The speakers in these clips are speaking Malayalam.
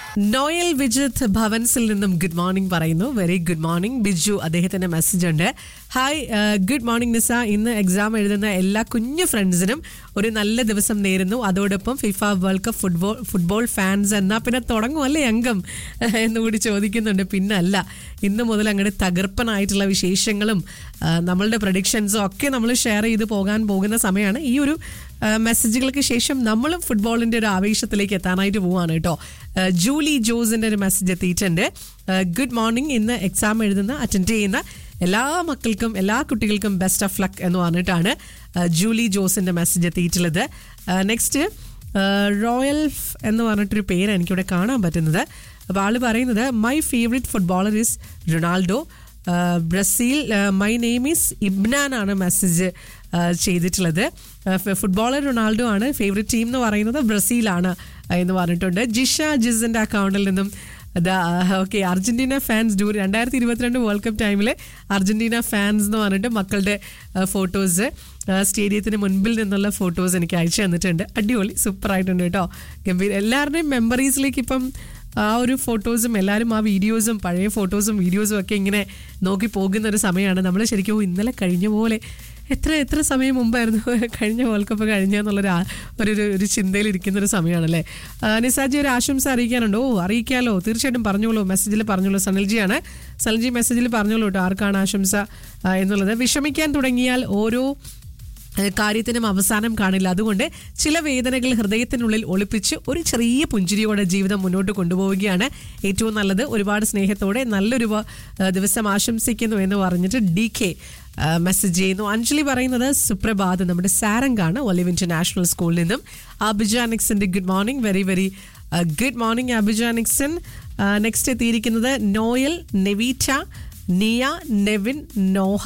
നോയൽ വിജിത് ഭവൻസിൽ നിന്നും ഗുഡ് മോർണിംഗ് പറയുന്നു വെരി ഗുഡ് മോർണിംഗ് ബിജു അദ്ദേഹത്തിന്റെ മെസ്സേജ് ഉണ്ട് ഹായ് ഗുഡ് മോർണിംഗ് നിസ ഇന്ന് എക്സാം എഴുതുന്ന എല്ലാ കുഞ്ഞു ഫ്രണ്ട്സിനും ഒരു നല്ല ദിവസം നേരുന്നു അതോടൊപ്പം FIFA world cup football football fans എന്നാ പിന്നെ തുടങ്ങുമല്ലേ അംഗം എന്നുകൂടി ചോദിക്കുന്നുണ്ട് പിന്നെ അല്ല ഇന്ന് മുതൽ അങ്ങനെ തകർപ്പനായിട്ടുള്ള വിശേഷങ്ങളും ആ, നമ്മളുടെ പ്രഡിക്ഷൻസും ഒക്കെ നമ്മൾ ഷെയർ ചെയ്ത് പോകാൻ പോകുന്ന സമയമാണ് ഈ ഒരു ആ, മെസ്സേജുകൾക്ക് ശേഷം നമ്മളും ഫുട്ബോളിന്റെ ഒരു ആവേശത്തിലേക്ക് എത്താനായിട്ട് പോവാണ് കേട്ടോ ആ, ജൂലി ജോസിന്റെ ഒരു മെസ്സേജ് എത്തിയിട്ടുണ്ട് ഗുഡ് മോർണിംഗ് ഇന്ന് എക്സാം എഴുതുന്ന അറ്റൻഡ് ചെയ്യുന്ന എല്ലാ മക്കൾക്കും എല്ലാ കുട്ടികൾക്കും ബെസ്റ്റ് ഓഫ് ലക്ക് എന്ന് പറഞ്ഞിട്ടാണ് ആ, ജൂലി ജോസിന്റെ മെസ്സേജ് എത്തിയിട്ടുള്ളത് നെക്സ്റ്റ് റോയൽ ഫ് എന്ന് പറഞ്ഞിട്ടൊരു പേര് എനിക്കിവിടെ കാണാൻ പറ്റുന്നത് അപ്പോൾ ആള് പറയുന്നത് my favourite footballer is Ronaldo Brazil my name is ഇബ്നാൻ ആണ് മെസ്സേജ് ചെയ്തിട്ടുള്ളത് ഫുട്ബോളർ റൊണാൾഡോ ആണ് ഫേവറേറ്റ് ടീം എന്ന് പറയുന്നത് ബ്രസീലാണ് എന്ന് പറഞ്ഞിട്ടുണ്ട് ജിഷ ജിസിന്റെ അക്കൗണ്ടിൽ നിന്നും ഓക്കെ അർജന്റീന ഫാൻസ് ഡൂ രണ്ടായിരത്തി ഇരുപത്തിരണ്ട് വേൾഡ് കപ്പ് ടൈമിൽ അർജന്റീന ഫാൻസ് എന്ന് പറഞ്ഞിട്ട് മക്കളുടെ ഫോട്ടോസ് സ്റ്റേഡിയത്തിന് മുൻപിൽ നിന്നുള്ള ഫോട്ടോസ് എനിക്ക് അയച്ചു തന്നിട്ടുണ്ട് അടിപൊളി സൂപ്പർ ആയിട്ടുണ്ട് കേട്ടോ ഗംഭീർ എല്ലാവരുടെയും മെമ്മറീസിലേക്ക് ഇപ്പം ആ ഒരു ഫോട്ടോസും എല്ലാവരും ആ വീഡിയോസും പഴയ ഫോട്ടോസും വീഡിയോസും ഒക്കെ ഇങ്ങനെ നോക്കി പോകുന്ന ഒരു സമയമാണ് നമ്മൾ ശരിക്കും "ഓ, ഇന്നലെ കഴിഞ്ഞ പോലെ എത്ര എത്ര സമയം മുമ്പായിരുന്നു കഴിഞ്ഞ വേൾഡ് കപ്പ് കഴിഞ്ഞെന്നുള്ളൊരു ആ- ഒരു ഒരു- ഒരു ചിന്തയിൽ ഇരിക്കുന്ന ഒരു സമയമാണല്ലേ ആ, നിസാജി ഒരു ആശംസ അറിയിക്കാനുണ്ടോ ഓ അറിയിക്കാലോ തീർച്ചയായിട്ടും പറഞ്ഞോളൂ മെസ്സേജിൽ പറഞ്ഞോളൂ സനൽജിയാണ് സനൽജി മെസ്സേജിൽ പറഞ്ഞോളൂ കേട്ടോ ആർക്കാണ് ആശംസ ആ, എന്നുള്ളത് വിഷമിക്കാൻ തുടങ്ങിയാൽ ഓരോ ഏഹ് കാര്യത്തിനും അവസാനം കാണില്ല അതുകൊണ്ട് ചില വേദനകൾ ഹൃദയത്തിനുള്ളിൽ ഒളിപ്പിച്ച് ഒരു ചെറിയ പുഞ്ചിരിയോടെ ജീവിതം മുന്നോട്ട് കൊണ്ടുപോവുകയാണ് ഏറ്റവും നല്ലത് ഒരുപാട് സ്നേഹത്തോടെ നല്ലൊരു വ- ഏഹ് ദിവസം ആശംസിക്കുന്നു എന്ന് പറഞ്ഞിട്ട് ഡി കെ മെസ്സേജ് ചെയ്യുന്നു അഞ്ജലി പറയുന്നത് സുപ്രഭാതം നമ്മുടെ സാരംഗാണ് ഒലിവ് ഇന്റർനാഷണൽ സ്കൂളിൽ നിന്നും അബിജാനിക്സിന്റെ good morning very very good morning അബിജാനിക്സൺ നെക്സ്റ്റ് എത്തിയിരിക്കുന്നത് നോയൽ നെവീറ്റ നിയ നെവിൻ നോഹ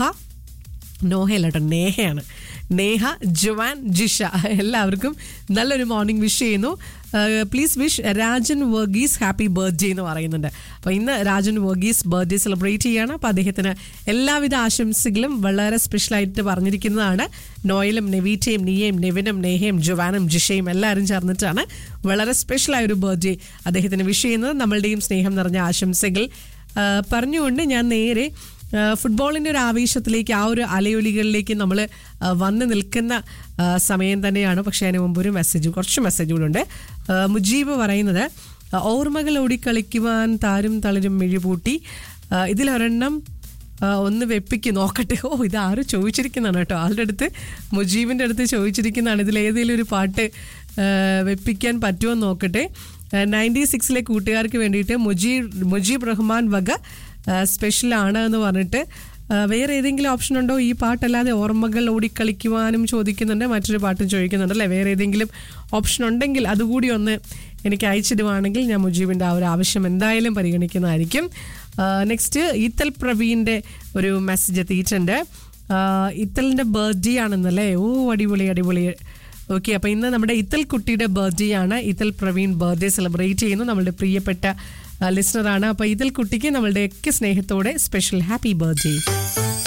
നോഹയല്ല കേട്ടോ നേഹയാണ് നേഹ ജുവാൻ ജിഷ എല്ലാവർക്കും നല്ലൊരു മോർണിംഗ് വിഷ് ചെയ്യുന്നു please wish Rajan Varghese happy birthday എന്ന് പറയുന്നുണ്ട് അപ്പോൾ ഇന്ന് രാജൻ വർഗീസ് ബർത്ത്ഡേ സെലിബ്രേറ്റ് ചെയ്യാണ് അപ്പോൾ അദ്ദേഹത്തിന് എല്ലാവിധ ആശംസകളും വളരെ സ്പെഷ്യലായിട്ട് പറഞ്ഞിരിക്കുന്നതാണ് നോയലും നെവീറ്റയും നിയയും നെവിനും നേഹയും ജുവാനും ജിഷയും എല്ലാവരും ചേർന്നിട്ടാണ് വളരെ സ്പെഷ്യലായ ഒരു ബർത്ത്ഡേ അദ്ദേഹത്തിന് വിഷ് ചെയ്യുന്നത് നമ്മളുടെയും സ്നേഹം നിറഞ്ഞ ആശംസകൾ ആ, പറഞ്ഞുകൊണ്ട് ഞാൻ നേരെ ആ, ഫുട്ബോളിന്റെ ഒരു ആവേശത്തിലേക്ക് ആ ഒരു അലയൊലികളിലേക്ക് നമ്മൾ വന്ന് നിൽക്കുന്ന ആ, സമയം തന്നെയാണ് പക്ഷേ അതിന് മുമ്പ് ഒരു മെസ്സേജ് കുറച്ച് മെസ്സേജ് കൂടെ ഉണ്ട് ആ, മുജീബ് പറയുന്നത് ആ, ഓർമ്മകൾ ഓടിക്കളിക്കുവാൻ താരും തളരും മിഴിപൂട്ടി ആ, ഇതിലൊരെണ്ണം ആ, ഒന്ന് വെപ്പിക്ക് നോക്കട്ടെ ഓ ഇത് ആരും ചോദിച്ചിരിക്കുന്നതാണ് കേട്ടോ ആളുടെ അടുത്ത് മുജീബിൻ്റെ അടുത്ത് ചോദിച്ചിരിക്കുന്നതാണ് ഇതിൽ ഏതെങ്കിലും ഒരു പാട്ട് ആ, വെപ്പിക്കാൻ പറ്റുമോ എന്ന് നോക്കട്ടെ നയൻറ്റി സിക്സിലെ കൂട്ടുകാർക്ക് വേണ്ടിയിട്ട് മുജീബ് മുജീബ് റഹ്മാൻ വക സ്പെഷ്യൽ ആണ് എന്ന് പറഞ്ഞിട്ട് ആ, വേറെ ഏതെങ്കിലും ഓപ്ഷൻ ഉണ്ടോ ഈ പാട്ടല്ലാതെ ഓർമ്മകൾ ഓടിക്കളിക്കുവാനും ചോദിക്കുന്നുണ്ട് മറ്റൊരു പാട്ടും ചോദിക്കുന്നുണ്ട് അല്ലേ വേറെ ഏതെങ്കിലും ഓപ്ഷൻ ഉണ്ടെങ്കിൽ അതുകൂടി ഒന്ന് എനിക്ക് അയച്ചിടുവാണെങ്കിൽ ഞാൻ മുജീബിൻ്റെ ആ ഒരു ആവശ്യം എന്തായാലും പരിഗണിക്കുന്നതായിരിക്കും നെക്സ്റ്റ് ഈത്തൽ പ്രവീണിൻ്റെ ഒരു മെസ്സേജ് എത്തിയിട്ടുണ്ട് ആ, ഇത്തലിൻ്റെ ബർത്ത്ഡേ ആണെന്നല്ലേ ഓ അടിപൊളി അടിപൊളി ഓക്കെ അപ്പോൾ ഇന്ന് നമ്മുടെ ഇത്തൽ കുട്ടിയുടെ ബർത്ത്ഡേ ആണ് ഇത്തൽ പ്രവീൺ ബർത്ത്ഡേ സെലിബ്രേറ്റ് ചെയ്യുന്നു നമ്മളുടെ പ്രിയപ്പെട്ട ലിസണറാണ് അപ്പോൾ ഇത്തൽ കുട്ടിക്ക് നമ്മളുടെയൊക്കെ സ്നേഹത്തോടെ സ്പെഷ്യൽ ഹാപ്പി ബർത്ത്ഡേ